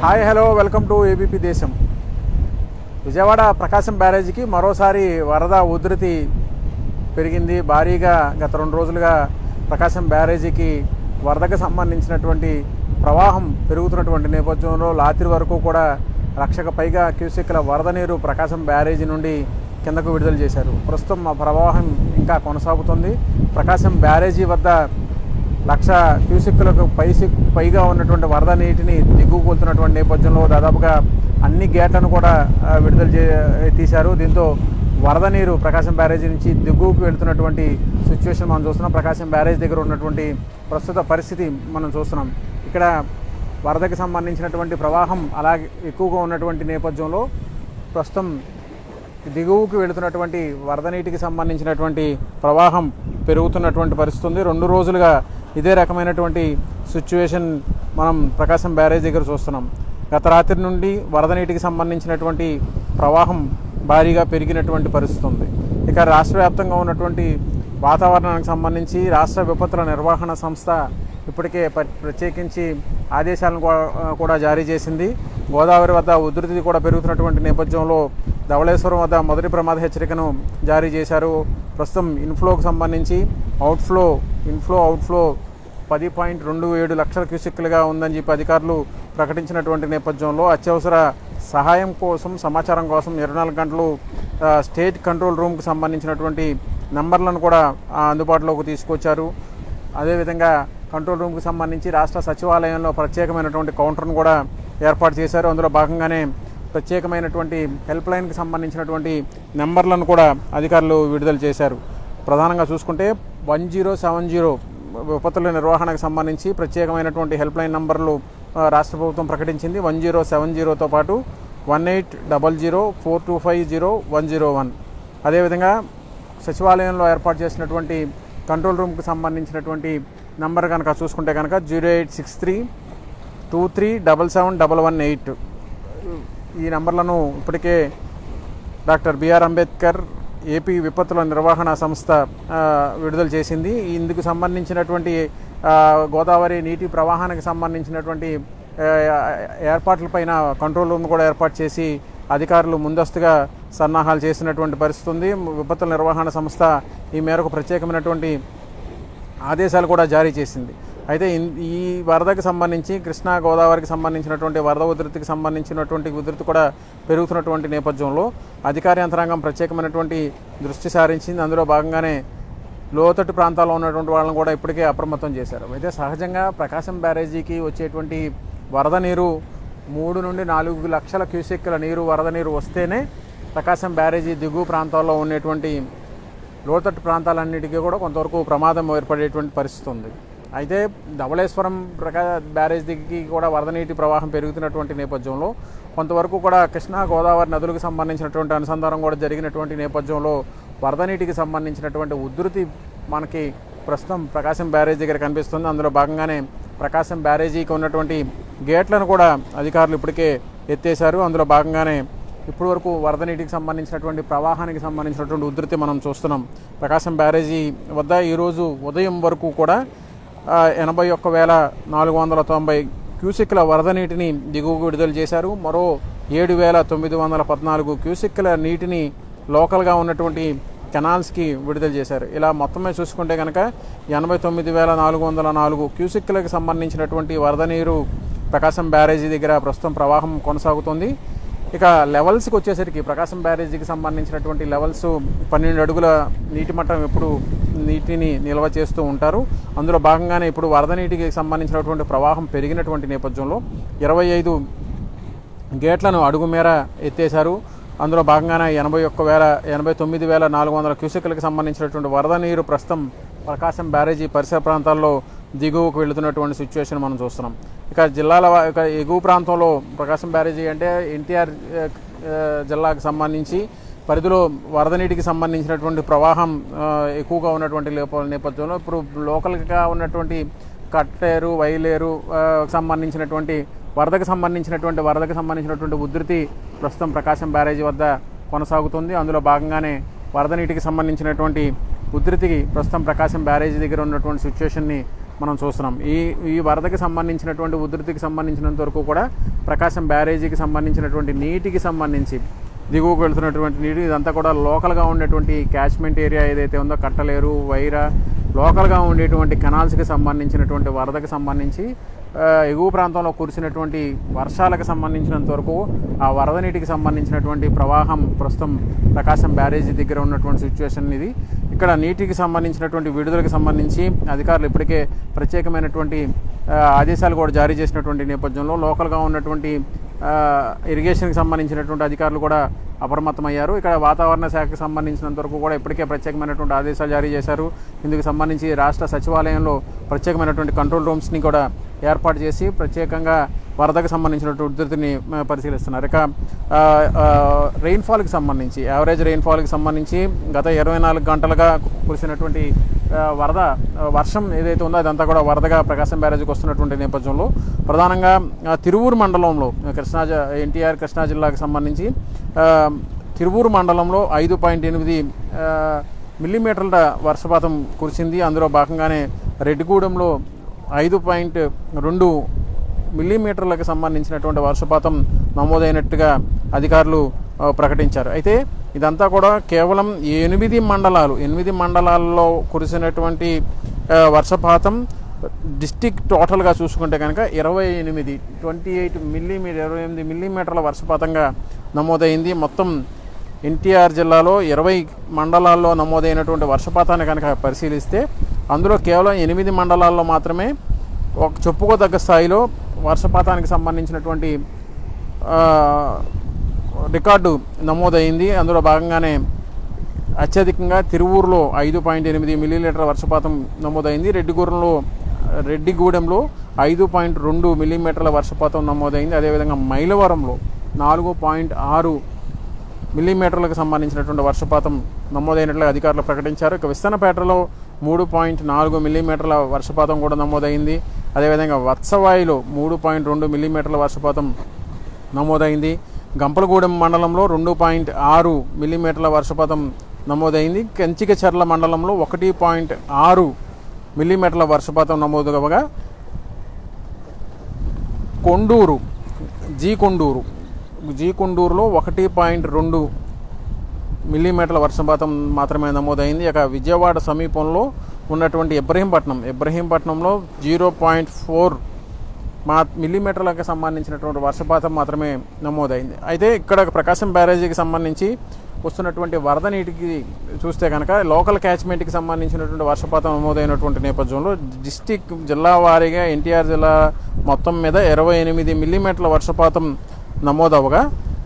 hi hello welcome to ABP Desam Vijayawada ప్రకాశం బ్యారేజీకి మరోసారి వరద ఉధృతి పెరిగింది భారీగా గత రెండు రోజులుగా ప్రకాశం బ్యారేజీకి వరదకు సంబంధించినటువంటి ప్రవాహం పెరుగుతున్నటువంటి నేపథ్యంలో రాత్రి వరకు కూడా లక్షకు పైగా క్యూసెక్ల వరద నీరు ప్రకాశం బ్యారేజీ నుండి కిందకు విడుదల చేశారు ప్రస్తుతం ఆ ప్రవాహం ఇంకా కొనసాగుతుంది ప్రకాశం బ్యారేజీ వద్ద లక్ష క్యూసెక్కులకు పైసి పైగా ఉన్నటువంటి వరద నీటిని దిగువకు వెళ్తున్నటువంటి నేపథ్యంలో దాదాపుగా అన్ని గేట్లను కూడా ఆ, విడుదల చే తీశారు దీంతో వరద నీరు ప్రకాశం బ్యారేజీ నుంచి దిగువకు వెళ్తున్నటువంటి సిచ్యువేషన్ మనం చూస్తున్నాం ప్రకాశం బ్యారేజ్ దగ్గర ఉన్నటువంటి ప్రస్తుత పరిస్థితి మనం చూస్తున్నాం ఇక్కడ వరదకి సంబంధించినటువంటి ప్రవాహం అలాగే ఎక్కువగా ఉన్నటువంటి నేపథ్యంలో ప్రస్తుతం దిగువకు వెళుతున్నటువంటి వరద నీటికి సంబంధించినటువంటి ప్రవాహం పెరుగుతున్నటువంటి పరిస్థితి ఉంది రెండు రోజులుగా ఇదే రకమైనటువంటి సిచ్యువేషన్ మనం ప్రకాశం బ్యారేజ్ దగ్గర చూస్తున్నాం గత రాత్రి నుండి వరద నీటికి సంబంధించినటువంటి ప్రవాహం భారీగా పెరిగినటువంటి పరిస్థితి ఉంది ఇక రాష్ట్ర వ్యాప్తంగా ఉన్నటువంటి వాతావరణానికి సంబంధించి రాష్ట్ర విపత్తుల నిర్వహణ సంస్థ ఇప్పటికే ప- ప్రత్యేకించి ఆదేశాలను కూ- కూడా జారీ చేసింది గోదావరి వద్ద ఉధృతి కూడా పెరుగుతున్నటువంటి నేపథ్యంలో ధవళేశ్వరం వద్ద మొదటి ప్రమాద హెచ్చరికను జారీ చేశారు ప్రస్తుతం ఇన్ఫ్లోకి సంబంధించి అవుట్ఫ్లో ఇన్ఫ్లో అవుట్ఫ్లో పది పాయింట్ రెండు ఏడు లక్షల క్యూసెక్లుగా ఉందని చెప్పి అధికారులు ప్రకటించినటువంటి నేపథ్యంలో అత్యవసర సహాయం కోసం సమాచారం కోసం ఇరవై నాలుగు గంటలు ఆ, స్టేట్ కంట్రోల్ రూమ్కి సంబంధించినటువంటి నంబర్లను కూడా ఆ, అందుబాటులోకి తీసుకొచ్చారు అదేవిధంగా కంట్రోల్ రూమ్కి సంబంధించి రాష్ట్ర సచివాలయంలో ప్రత్యేకమైనటువంటి కౌంటర్ను కూడా ఏర్పాటు చేశారు అందులో భాగంగానే ప్రత్యేకమైనటువంటి హెల్ప్ లైన్కి సంబంధించినటువంటి నెంబర్లను కూడా అధికారులు విడుదల చేశారు ప్రధానంగా చూసుకుంటే వన్ జీరో సెవెన్ జీరో విపత్తుల నిర్వహణకు సంబంధించి ప్రత్యేకమైనటువంటి హెల్ప్ లైన్ నంబర్లు ఆ, రాష్ట్ర ప్రభుత్వం ప్రకటించింది వన్ జీరో సెవెన్ జీరోతో పాటు one eight double zero four two five zero one zero one అదేవిధంగా సచివాలయంలో ఏర్పాటు చేసినటువంటి కంట్రోల్ రూమ్కి సంబంధించినటువంటి నంబర్ కనుక చూసుకుంటే కనుక zero eight six three two three double seven double one eight ఈ నంబర్లను ఇప్పటికే డాక్టర్ బిఆర్ అంబేద్కర్ ఏపీ విపత్తుల నిర్వహణ సంస్థ ఆ, విడుదల చేసింది ఇందుకు సంబంధించినటువంటి ఆ, గోదావరి నీటి ప్రవాహానికి సంబంధించినటువంటి ఆ, ఏర్పాట్లపైన కంట్రోల్ రూమ్ కూడా ఏర్పాటు చేసి అధికారులు ముందస్తుగా సన్నాహాలు చేసినటువంటి పరిస్థితి ఉంది విపత్తుల నిర్వహణ సంస్థ ఈ మేరకు ప్రత్యేకమైనటువంటి ఆదేశాలు కూడా జారీ చేసింది అయితే ఇన్- ఈ వరదకు సంబంధించి కృష్ణా గోదావరికి సంబంధించినటువంటి వరద ఉధృతికి సంబంధించినటువంటి ఉధృతి కూడా పెరుగుతున్నటువంటి నేపథ్యంలో అధికార యంత్రాంగం ప్రత్యేకమైనటువంటి దృష్టి సారించింది అందులో భాగంగానే లోతట్టు ప్రాంతాల్లో ఉన్నటువంటి వాళ్ళని కూడా ఇప్పటికే అప్రమత్తం చేశారు అయితే సహజంగా ప్రకాశం బ్యారేజీకి వచ్చేటువంటి వరద నీరు మూడు నుండి నాలుగు లక్షల క్యూసెక్కుల నీరు వరద నీరు వస్తేనే ప్రకాశం బ్యారేజీ దిగువ ప్రాంతాల్లో ఉండేటువంటి లోతట్టు ప్రాంతాలన్నిటికీ కూడా కొంతవరకు ప్రమాదం ఏర్పడేటువంటి పరిస్థితి ఉంది అయితే ధవళేశ్వరం ప్రకా బ్యారేజ్ దిగి కూడా వరద నీటి ప్రవాహం పెరుగుతున్నటువంటి నేపథ్యంలో కొంతవరకు కూడా కృష్ణా గోదావరి నదులకు సంబంధించినటువంటి అనుసంధానం కూడా జరిగినటువంటి నేపథ్యంలో వరద నీటికి సంబంధించినటువంటి ఉధృతి మనకి ప్రస్తుతం ప్రకాశం బ్యారేజ్ దగ్గర కనిపిస్తుంది అందులో భాగంగానే ప్రకాశం బ్యారేజీకి ఉన్నటువంటి గేట్లను కూడా అధికారులు ఇప్పటికే ఎత్తేశారు అందులో భాగంగానే ఇప్పటి వరకు వరద నీటికి సంబంధించినటువంటి ప్రవాహానికి సంబంధించినటువంటి ఉధృతి మనం చూస్తున్నాం ప్రకాశం బ్యారేజీ వద్ద ఈరోజు ఉదయం వరకు కూడా ఆ, ఎనభై ఒక్క వేల నాలుగు వందల తొంభై క్యూసెక్ల వరద నీటిని దిగువకు విడుదల చేశారు మరో ఏడు వేల తొమ్మిది వందల పద్నాలుగు క్యూసెక్ల నీటిని లోకల్గా ఉన్నటువంటి కెనాల్స్కి విడుదల చేశారు ఇలా మొత్తమే చూసుకుంటే కనుక ఎనభై తొమ్మిది వేల నాలుగు వందల నాలుగు క్యూసెక్లకు సంబంధించినటువంటి వరద నీరు ప్రకాశం బ్యారేజీ దగ్గర ప్రస్తుతం ప్రవాహం కొనసాగుతుంది ఇక లెవెల్స్కి వచ్చేసరికి ప్రకాశం బ్యారేజీకి సంబంధించినటువంటి లెవెల్స్ పన్నెండు అడుగుల నీటి మట్టం ఎప్పుడు నీటిని నిల్వ చేస్తూ ఉంటారు అందులో భాగంగానే ఇప్పుడు వరద నీటికి సంబంధించినటువంటి ప్రవాహం పెరిగినటువంటి నేపథ్యంలో ఇరవై ఐదు గేట్లను అడుగు మేర ఎత్తేశారు అందులో భాగంగానే ఎనభై ఒక్క వేల ఎనభై తొమ్మిది వేల నాలుగు వందల క్యూసెక్లకు సంబంధించినటువంటి వరద నీరు ప్రస్తుతం ప్రకాశం బ్యారేజీ పరిసర ప్రాంతాల్లో దిగువకు వెళుతున్నటువంటి సిచ్యువేషన్ మనం చూస్తున్నాం ఇక జిల్లాల వా- ఇక ఎగువ ప్రాంతంలో ప్రకాశం బ్యారేజీ అంటే ఎన్టీఆర్ జిల్లాకు సంబంధించి పరిధిలో వరద నీటికి సంబంధించినటువంటి ప్రవాహం ఆ, ఎక్కువగా ఉన్నటువంటి లేప- నేపథ్యంలో ఇప్పుడు లోకల్గా ఉన్నటువంటి కట్టేరు వైలేరు ఆ, సంబంధించినటువంటి వరదకు సంబంధించినటువంటి వరదకు సంబంధించినటువంటి ఉధృతి ప్రస్తుతం ప్రకాశం బ్యారేజీ వద్ద కొనసాగుతుంది అందులో భాగంగానే వరద నీటికి సంబంధించినటువంటి ఉధృతికి ప్రస్తుతం ప్రకాశం బ్యారేజీ దగ్గర ఉన్నటువంటి సిచ్యువేషన్ని మనం చూస్తున్నాం ఈ ఈ వరదకి సంబంధించినటువంటి ఉధృతికి సంబంధించినంత వరకు కూడా ప్రకాశం బ్యారేజీకి సంబంధించినటువంటి నీటికి సంబంధించి దిగువకు వెళ్తున్నటువంటి నీరు ఇదంతా కూడా లోకల్గా ఉండేటువంటి క్యాచ్మెంట్ ఏరియా ఏదైతే ఉందో కట్టలేరు వైరా లోకల్గా ఉండేటువంటి కెనాల్స్కి సంబంధించినటువంటి వరదకు సంబంధించి ఆ, ఎగువ ప్రాంతంలో కురిసినటువంటి వర్షాలకు సంబంధించినంత వరకు ఆ వరద నీటికి సంబంధించినటువంటి ప్రవాహం ప్రస్తుతం ప్రకాశం బ్యారేజీ దగ్గర ఉన్నటువంటి సిచ్యువేషన్ ఇది ఇక్కడ నీటికి సంబంధించినటువంటి విడుదలకు సంబంధించి అధికారులు ఇప్పటికే ప్రత్యేకమైనటువంటి ఆ, ఆదేశాలు కూడా జారీ చేసినటువంటి నేపథ్యంలో లోకల్గా ఉన్నటువంటి ఆ, ఇరిగేషన్కి సంబంధించినటువంటి అధికారులు కూడా అప్రమత్తమయ్యారు ఇక్కడ వాతావరణ శాఖకు సంబంధించినంత వరకు కూడా ఇప్పటికే ప్రత్యేకమైనటువంటి ఆదేశాలు జారీ చేశారు ఇందుకు సంబంధించి రాష్ట్ర సచివాలయంలో ప్రత్యేకమైనటువంటి కంట్రోల్ రూమ్స్ని కూడా ఏర్పాటు చేసి ప్రత్యేకంగా వరదకు సంబంధించినటువంటి ఉధృతిని ఆ, పరిశీలిస్తున్నారు ఇక రెయిన్ఫాల్కి సంబంధించి యావరేజ్ రెయిన్ఫాల్కి సంబంధించి గత ఇరవై నాలుగు గంటలుగా కురిసినటువంటి ఆ, వరద ఆ, వర్షం ఏదైతే ఉందో అదంతా కూడా వరదగా ప్రకాశం బ్యారేజ్కి వస్తున్నటువంటి నేపథ్యంలో ప్రధానంగా ఆ, తిరువూరు మండలంలో కృష్ణా జ- ఎన్టీఆర్ కృష్ణా జిల్లాకు సంబంధించి ఆ, తిరువూరు మండలంలో ఐదు పాయింట్ ఎనిమిది ఆ, మిల్లీమీటర్ల వర్షపాతం కురిసింది అందులో భాగంగానే రెడ్డిగూడెంలో ఐదు పాయింట్ రెండు మిల్లీమీటర్లకు సంబంధించినటువంటి వర్షపాతం నమోదైనట్టుగా అధికారులు ఆ, ప్రకటించారు అయితే ఇదంతా కూడా కేవలం ఎనిమిది మండలాలు ఎనిమిది మండలాల్లో కురిసినటువంటి ఆ, వర్షపాతం డిస్టిక్ టోటల్గా చూసుకుంటే కనుక ఇరవై ఎనిమిది ట్వంటీ ఎయిట్ మిల్లీమీటర్ ఇరవై ఎనిమిది మిల్లీమీటర్ల వర్షపాతంగా నమోదైంది మొత్తం ఎన్టీఆర్ జిల్లాలో ఇరవై మండలాల్లో నమోదైనటువంటి వర్షపాతాన్ని కనుక పరిశీలిస్తే అందులో కేవలం ఎనిమిది మండలాల్లో మాత్రమే ఒక చెప్పుకోదగ్గ స్థాయిలో వర్షపాతానికి సంబంధించినటువంటి ఆ, రికార్డు నమోదైంది అందులో భాగంగానే అత్యధికంగా తిరువూరులో ఐదు పాయింట్ ఎనిమిది మిల్లీలీటర్ వర్షపాతం నమోదైంది రెడ్డిగూడెంలో రెడ్డిగూడెంలో ఐదు పాయింట్ రెండు మిల్లీమీటర్ల వర్షపాతం నమోదైంది అదేవిధంగా మైలవరంలో నాలుగు పాయింట్ ఆరు మిల్లీమీటర్లకు సంబంధించినటువంటి వర్షపాతం నమోదైనట్లు అధికారులు ప్రకటించారు ఇక విస్తనపేటలో మూడు పాయింట్ నాలుగు మిల్లీమీటర్ల వర్షపాతం కూడా నమోదైంది అదేవిధంగా వత్సవాయిలో మూడు పాయింట్ రెండు మిల్లీమీటర్ల వర్షపాతం నమోదైంది గంపలగూడెం మండలంలో రెండు పాయింట్ ఆరు మిల్లీమీటర్ల వర్షపాతం నమోదైంది కంచికచర్ల మండలంలో ఒకటి పాయింట్ ఆరు మిల్లీమీటర్ల వర్షపాతం నమోదు కాగా కొండూరు జీ కొండూరు జీ కొండూరులో ఒకటి పాయింట్ రెండు మిల్లీమీటర్ల వర్షపాతం మాత్రమే నమోదైంది ఇక విజయవాడ సమీపంలో ఉన్నటువంటి ఇబ్రహీంపట్నం ఇబ్రహీంపట్నంలో జీరో పాయింట్ ఫోర్ మా మిల్లీమీటర్లకు సంబంధించినటువంటి వర్షపాతం మాత్రమే నమోదైంది అయితే ఇక్కడ ప్రకాశం బ్యారేజీకి సంబంధించి వస్తున్నటువంటి వరద నీటికి చూస్తే కనుక లోకల్ క్యాచ్మెంట్కి సంబంధించినటువంటి వర్షపాతం నమోదైనటువంటి నేపథ్యంలో డిస్టిక్ జిల్లా వారీగా ఎన్టీఆర్ జిల్లా మొత్తం మీద ఇరవై ఎనిమిది మిల్లీమీటర్ల వర్షపాతం నమోదవగా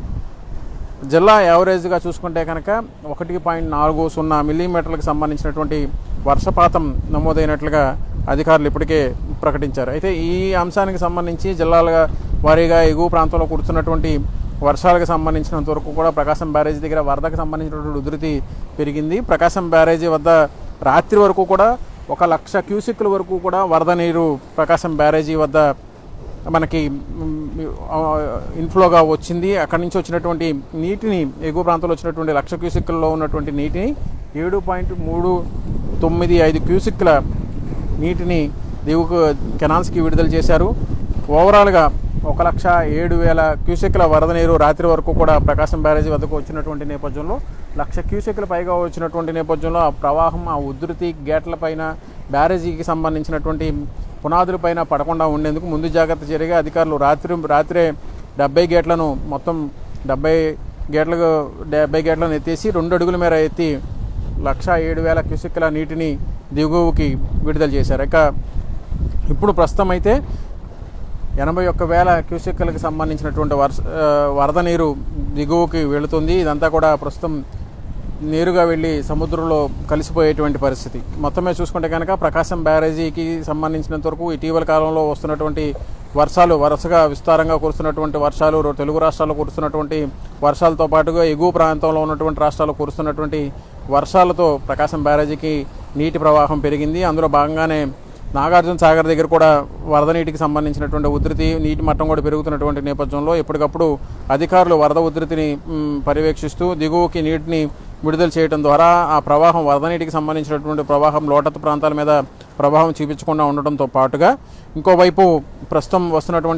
జిల్లా యావరేజ్గా చూసుకుంటే కనుక ఒకటి పాయింట్ నాలుగు సున్నా మిల్లీమీటర్లకు సంబంధించినటువంటి వర్షపాతం నమోదైనట్లుగా అధికారులు ఇప్పటికే ప్రకటించారు అయితే ఈ అంశానికి సంబంధించి జిల్లాల వారీగా ఎగువ ప్రాంతంలో కురుస్తున్నటువంటి వర్షాలకు సంబంధించినంత వరకు కూడా ప్రకాశం బ్యారేజీ దగ్గర వరదకు సంబంధించినటువంటి ఉధృతి పెరిగింది ప్రకాశం బ్యారేజీ వద్ద రాత్రి వరకు కూడా ఒక లక్ష క్యూసిక్ల వరకు కూడా వరద నీరు ప్రకాశం బ్యారేజీ వద్ద మనకి మ్, ఆ, ఇన్ఫ్లోగా వచ్చింది అక్కడి నుంచి వచ్చినటువంటి నీటిని ఎగువ ప్రాంతంలో వచ్చినటువంటి లక్ష క్యూసిక్లలో ఉన్నటువంటి నీటిని ఏడు పాయింట్ మూడు తొమ్మిది ఐదు క్యూసిక్ల నీటిని దిగువకు కెనాల్స్కి విడుదల చేశారు ఓవరాల్గా ఒక లక్ష ఏడు వేల క్యూసెక్ల వరద నీరు రాత్రి వరకు కూడా ప్రకాశం బ్యారేజీ వద్దకు వచ్చినటువంటి నేపథ్యంలో లక్ష క్యూసెక్ల పైగా వచ్చినటువంటి నేపథ్యంలో ఆ ప్రవాహం ఆ ఉధృతి గేట్ల పైన బ్యారేజీకి సంబంధించినటువంటి పునాదులపైన పడకుండా ఉండేందుకు ముందు జాగ్రత్త చర్యగా అధికారులు రాత్రి రాత్రే డెబ్బై గేట్లను మొత్తం డెబ్బై గేట్లకు డెబ్బై గేట్లను ఎత్తేసి రెండు అడుగుల మేర ఎత్తి లక్ష ఏడు వేల క్యూసెక్ల నీటిని దిగువకి విడుదల చేశారు ఇక ఇప్పుడు ప్రస్తుతం అయితే ఎనభై ఒక్క వేల క్యూసెక్లకు సంబంధించినటువంటి వర్ష ఆ, వరద నీరు దిగువకి వెళుతుంది ఇదంతా కూడా ప్రస్తుతం నేరుగా వెళ్ళి సముద్రంలో కలిసిపోయేటువంటి పరిస్థితి మొత్తమే చూసుకుంటే కనుక ప్రకాశం బ్యారేజీకి సంబంధించినంత వరకు ఇటీవల కాలంలో వస్తున్నటువంటి వర్షాలు వరుసగా విస్తారంగా కురుస్తున్నటువంటి వర్షాలు రో- తెలుగు రాష్ట్రాల్లో కురుస్తున్నటువంటి వర్షాలతో పాటుగా ఎగువ ప్రాంతంలో ఉన్నటువంటి రాష్ట్రాల్లో కురుస్తున్నటువంటి వర్షాలతో ప్రకాశం బ్యారేజీకి నీటి ప్రవాహం పెరిగింది అందులో భాగంగానే నాగార్జున సాగర్ దగ్గర కూడా వరద నీటికి సంబంధించినటువంటి ఉధృతి నీటి మట్టం కూడా పెరుగుతున్నటువంటి నేపథ్యంలో ఎప్పటికప్పుడు అధికారులు వరద ఉధృతిని మ్, పర్యవేక్షిస్తూ దిగువకి నీటిని విడుదల చేయడం ద్వారా ఆ ప్రవాహం వరద నీటికి సంబంధించినటువంటి ప్రవాహం లోటత్తు ప్రాంతాల మీద ప్రభావం చూపించకుండా ఉండడంతో పాటుగా ఇంకోవైపు ప్రస్తుతం వస్తున్నటువంటి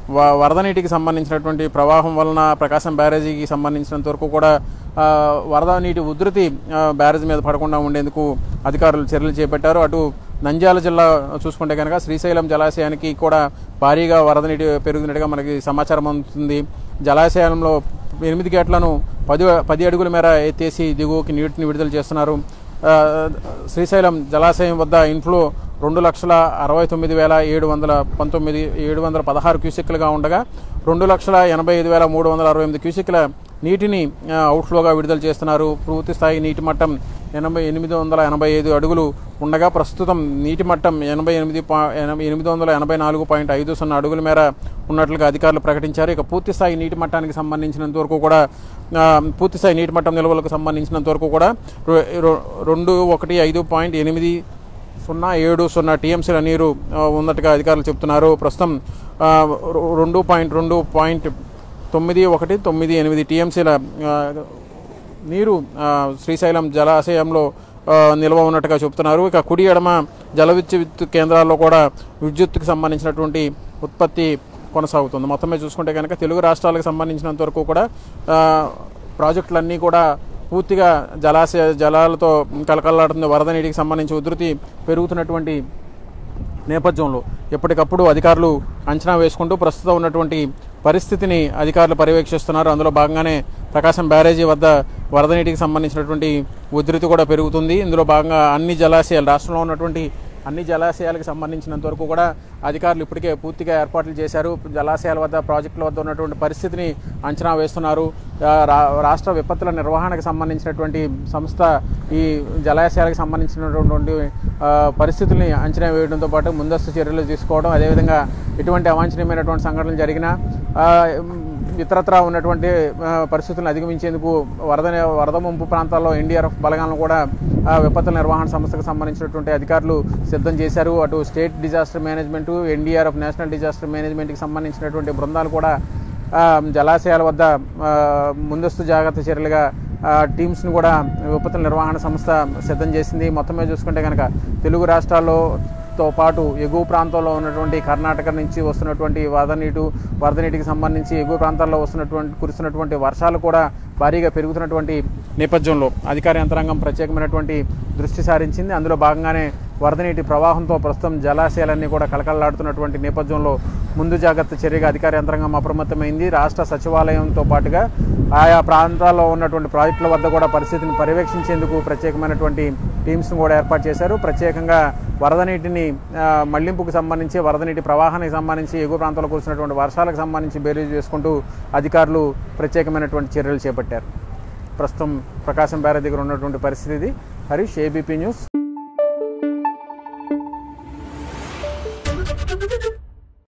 వ- వరద నీటికి సంబంధించినటువంటి ప్రవాహం వలన ప్రకాశం బ్యారేజీకి సంబంధించినంత వరకు కూడా ఆ, వరద నీటి ఉధృతి ఆ, బ్యారేజ్ మీద పడకుండా ఉండేందుకు అధికారులు చర్యలు చేపట్టారు అటు నంద్యాల జిల్లా చూసుకుంటే కనుక శ్రీశైలం జలాశయానికి కూడా భారీగా వరద నీటి పెరుగుతున్నట్టుగా మనకి సమాచారం అందుతుంది జలాశయంలో ఎనిమిది గేట్లను పది పది అడుగుల మేర ఎత్తేసి దిగువకి నీటిని విడుదల చేస్తున్నారు ఆ, శ్రీశైలం జలాశయం వద్ద ఇన్ఫ్లో రెండు లక్షల అరవై తొమ్మిది వేల ఏడు వందల పంతొమ్మిది ఏడు వందల పదహారు క్యూసెక్లుగా ఉండగా రెండు లక్షల ఎనభై ఐదు వేల మూడు వందల అరవై ఎనిమిది క్యూసెక్ల నీటిని ఆ, అవుట్ఫ్లోగా విడుదల చేస్తున్నారు పూర్తి స్థాయి నీటి మట్టం ఎనభై ఎనిమిది వందల ఎనభై ఐదు అడుగులు ఉండగా ప్రస్తుతం నీటి మట్టం ఎనభై ఎనిమిది పా ఎనభై ఎనిమిది వందల ఎనభై నాలుగు పాయింట్ ఐదు సున్నా అడుగుల మేర ఉన్నట్లుగా అధికారులు ప్రకటించారు ఇక పూర్తి స్థాయి నీటి మట్టానికి సంబంధించినంత వరకు కూడా ఆ, పూర్తి స్థాయి నీటి మట్టం నిల్వలకు సంబంధించినంత వరకు కూడా రొ- రొ- రెండు ఒకటి ఐదు పాయింట్ ఎనిమిది సున్నా ఏడు సున్నా టీఎంసీల నీరు ఆ, ఉన్నట్టుగా అధికారులు చెప్తున్నారు ప్రస్తుతం ఆ, రొ- రెండు పాయింట్ రెండు పాయింట్ తొమ్మిది ఒకటి తొమ్మిది ఎనిమిది టీఎంసీల ఆ, నీరు ఆ, శ్రీశైలం జలాశయంలో ఆ, నిల్వ ఉన్నట్టుగా చెప్తున్నారు ఇక కుడి ఎడమ జల విద్యుత్ కేంద్రాల్లో కూడా విద్యుత్తుకు సంబంధించినటువంటి ఉత్పత్తి కొనసాగుతుంది మొత్తం మీద చూసుకుంటే కనుక తెలుగు రాష్ట్రాలకు సంబంధించినంత వరకు కూడా ఆ, ప్రాజెక్టులన్నీ కూడా పూర్తిగా జలాశయ జలాలతో కలకల్లాడుతుంది వరద నీటికి సంబంధించి ఉధృతి పెరుగుతున్నటువంటి నేపథ్యంలో ఎప్పటికప్పుడు అధికారులు అంచనా వేసుకుంటూ ప్రస్తుతం ఉన్నటువంటి పరిస్థితిని అధికారులు పర్యవేక్షిస్తున్నారు అందులో భాగంగానే ప్రకాశం బ్యారేజీ వద్ద వరద నీటికి సంబంధించినటువంటి ఉధృతి కూడా పెరుగుతుంది ఇందులో భాగంగా అన్ని జలాశయాలు రాష్ట్రంలో ఉన్నటువంటి అన్ని జలాశయాలకు సంబంధించినంత వరకు కూడా అధికారులు ఇప్పటికే పూర్తిగా ఏర్పాట్లు చేశారు జలాశయాల వద్ద ప్రాజెక్టుల వద్ద ఉన్నటువంటి పరిస్థితిని అంచనా వేస్తున్నారు ఆ, రా- రాష్ట్ర విపత్తుల నిర్వహణకు సంబంధించినటువంటి సంస్థ ఈ జలాశయాలకు సంబంధించినటువంటి ఆ, పరిస్థితుల్ని అంచనా వేయడంతో పాటు ముందస్తు చర్యలు తీసుకోవడం అదేవిధంగా ఎటువంటి అవాంఛనీయమైనటువంటి సంఘటనలు జరిగినా ఆ, ఇతరత్రా ఉన్నటువంటి ఆ, పరిస్థితులను అధిగమించేందుకు వరద వరద ముంపు ప్రాంతాల్లో ఎన్డీఆర్ఎఫ్ బలగాలను కూడా ఆ, విపత్తుల నిర్వహణ సంస్థకు సంబంధించినటువంటి అధికారులు సిద్ధం చేశారు అటు state disaster management NDRF national disaster మేనేజ్మెంట్కి సంబంధించినటువంటి బృందాలు కూడా ఆ, జలాశయాల వద్ద ఆ, ముందస్తు జాగ్రత్త చర్యలుగా ఆ, టీమ్స్ని కూడా విపత్తుల నిర్వహణ సంస్థ సిద్ధం చేసింది మొత్తం మీద చూసుకుంటే కనుక తెలుగు రాష్ట్రాల్లో తో పాటు ఎగువ ప్రాంతంలో ఉన్నటువంటి కర్ణాటక నుంచి వస్తున్నటువంటి వరద నీటు వరద నీటికి సంబంధించి ఎగువ ప్రాంతాల్లో వస్తున్నటువంటి కురుస్తున్నటువంటి వర్షాలు కూడా భారీగా పెరుగుతున్నటువంటి నేపథ్యంలో అధికార యంత్రాంగం ప్రత్యేకమైనటువంటి దృష్టి సారించింది అందులో భాగంగానే వరద నీటి ప్రవాహంతో ప్రస్తుతం జలాశయాలన్నీ కూడా కలకలలాడుతున్నటువంటి నేపథ్యంలో ముందు జాగ్రత్త చర్యగా అధికార యంత్రాంగం అప్రమత్తమైంది రాష్ట్ర సచివాలయంతో పాటుగా ఆయా ప్రాంతాల్లో ఉన్నటువంటి ప్రాజెక్టుల వద్ద కూడా పరిస్థితిని పర్యవేక్షించేందుకు ప్రత్యేకమైనటువంటి టీమ్స్ను కూడా ఏర్పాటు చేశారు ప్రత్యేకంగా వరద నీటిని ఆ, మళ్లింపుకు సంబంధించి వరద నీటి ప్రవాహానికి సంబంధించి ఎగువ ప్రాంతాల్లో కురిసినటువంటి వర్షాలకు సంబంధించి బేరీజు చేసుకుంటూ అధికారులు ప్రత్యేకమైనటువంటి చర్యలు చేపట్టారు ప్రస్తుతం ప్రకాశం బ్యారేజ్ దగ్గర ఉన్నటువంటి పరిస్థితి ఇది హరీష్ ఏబీపీ న్యూస్